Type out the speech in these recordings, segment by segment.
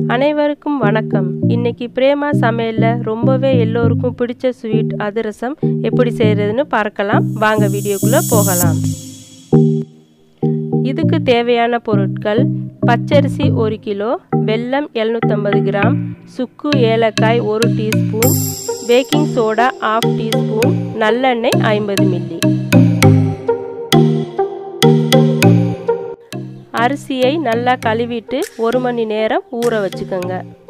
அனைவருக்கும் வணக்கம் இன்னைக்கு பிரேமா சமையலில் ரொம்பவே எல்லோருக்கும் பிடிச்ச ஸ்வீட் அதிரசம் எப்படி செய்கிறதுன்னு பார்க்கலாம் வாங்க வீடியோக்குள்ளே போகலாம் இதுக்கு தேவையான பொருட்கள் பச்சரிசி ஒரு கிலோ வெல்லம் எழுநூற்றம்பது கிராம் சுக்கு ஏலக்காய் ஒரு teaspoon baking soda half teaspoon நல்லெண்ணெய் ஐம்பது மில்லி அரிசியை நல்லா கழுவிட்டு ஒரு மணி நேரம் ஊற வச்சுக்கோங்க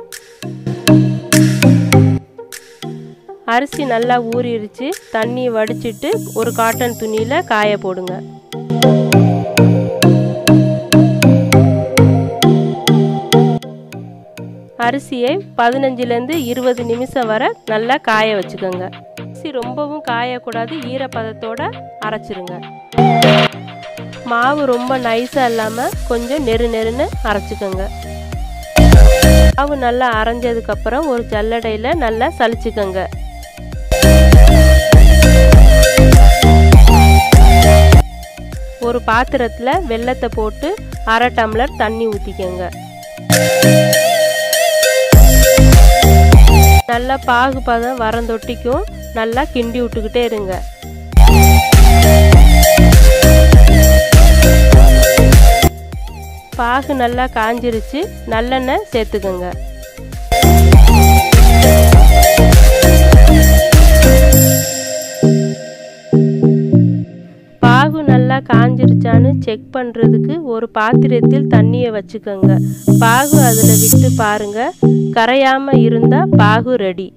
அரிசி நல்லா ஊறிடுச்சு தண்ணி வடிச்சிட்டு ஒரு காட்டன் துணியில் காய போடுங்க அரிசியை பதினஞ்சுலேருந்து இருபது நிமிஷம் வரை நல்லா காய வச்சுக்கோங்க அரிசி ரொம்பவும் காயக்கூடாது ஈரப்பதத்தோட அரைச்சிருங்க மாவு ரொம்ப நைஸாக இல்லாமல் கொஞ்சம் நெரு நெருன்னு அரைச்சிக்கோங்க மாவு நல்லா அரைஞ்சதுக்கப்புறம் ஒரு ஜல்லடையில் நல்லா சலிச்சுக்கோங்க ஒரு பாத்திரத்தில் வெள்ளத்தை போட்டு அரை டம்ளர் தண்ணி ஊற்றிக்கோங்க நல்லா பாகு பதம் வரந்தொட்டிக்கும் நல்லா கிண்டி விட்டுக்கிட்டே இருங்க பாகு நல்லா காஞ்சிருச்சு நல்லெண்ணெய் சேர்த்துக்கோங்க பாகு நல்லா காஞ்சிருச்சான்னு செக் பண்ணுறதுக்கு ஒரு பாத்திரத்தில் தண்ணியை வச்சுக்கோங்க பாகு அதில் விட்டு பாருங்க கரையாமல் இருந்தால் பாகு ரெடி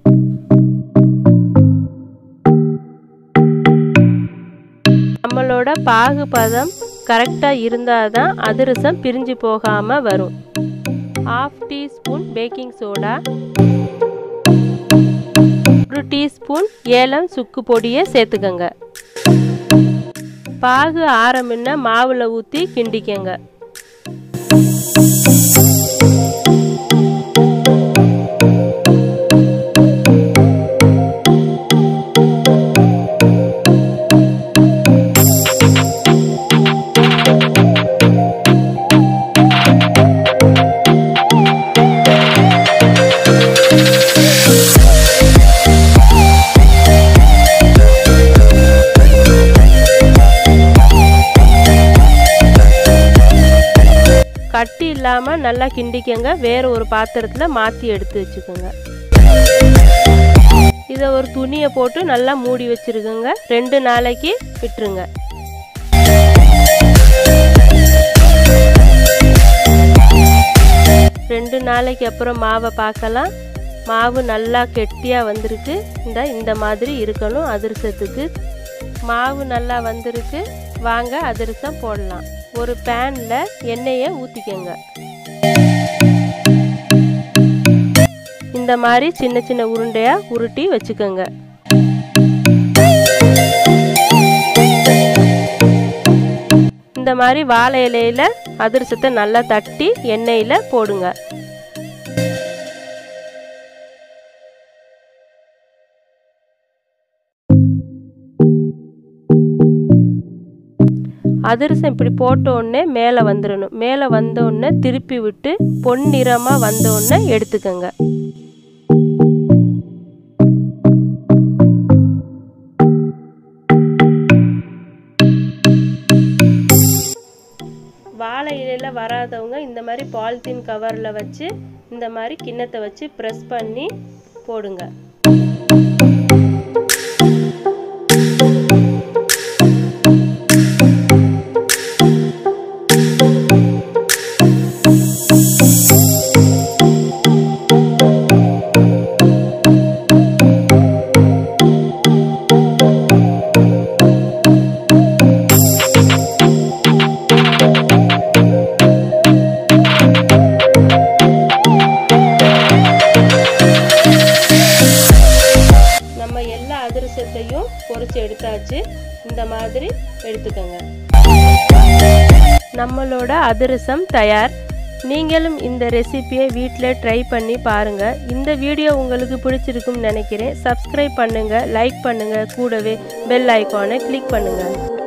நம்மளோட பாகு பதம் கரெக்டாக இருந்தால் தான் அதிரசம் பிரிஞ்சு போகாமல் வரும் ஆஃப் டீஸ்பூன் பேக்கிங் சோடா ஒரு டீஸ்பூன் ஏலம் சுக்கு பொடியை சேர்த்துக்கோங்க பாகு ஆரம்பின மாவில் ஊற்றி கிண்டிக்கங்க கட்டி இல்லாமல் நல்லா கிண்டிக்கங்க வேறு ஒரு பாத்திரத்தில் மாற்றி எடுத்து வச்சுக்கோங்க இதை ஒரு துணியை போட்டு நல்லா மூடி வச்சுருக்குங்க ரெண்டு நாளைக்கு விட்டுருங்க ரெண்டு நாளைக்கு அப்புறம் மாவை பார்க்கலாம் மாவு நல்லா கெட்டியாக வந்திருக்கு இந்த இந்த மாதிரி இருக்கணும் அதிரசத்துக்கு மாவு நல்லா வந்திருக்கு வாங்க அதிரசம் போடலாம் ஒரு பேனில் எண்ணெயை ஊற்றிக்கங்க இந்த மாதிரி சின்ன சின்ன உருண்டையாக உருட்டி வச்சுக்கோங்க இந்த மாதிரி வாழை இலையில் அதிரசத்தை நல்லா தட்டி எண்ணெயில் போடுங்க அதிரசம் இப்படி போட்ட உடனே மேலே வந்துடணும் மேலே வந்த உடனே திருப்பி விட்டு பொன்னிறமாக வந்த உடனே எடுத்துக்கோங்க வாழை இலையில் வராதவங்க இந்த மாதிரி பாலித்தீன் கவரில் வச்சு இந்த மாதிரி கிண்ணத்தை வச்சு ப்ரெஸ் பண்ணி போடுங்க நம்ம எல்லா அதிரசத்தையும் பொறிச்சு எடுத்தாச்சு இந்த மாதிரி எடுத்துக்கோங்க நம்மளோட அதிரசம் தயார் நீங்களும் இந்த ரெசிபியை வீட்டில் ட்ரை பண்ணி பாருங்கள் இந்த வீடியோ உங்களுக்கு பிடிச்சிருக்கும்னு நினைக்கிறேன் சப்ஸ்கிரைப் பண்ணுங்கள் லைக் பண்ணுங்கள் கூடவே பெல் ஐக்கானை கிளிக் பண்ணுங்கள்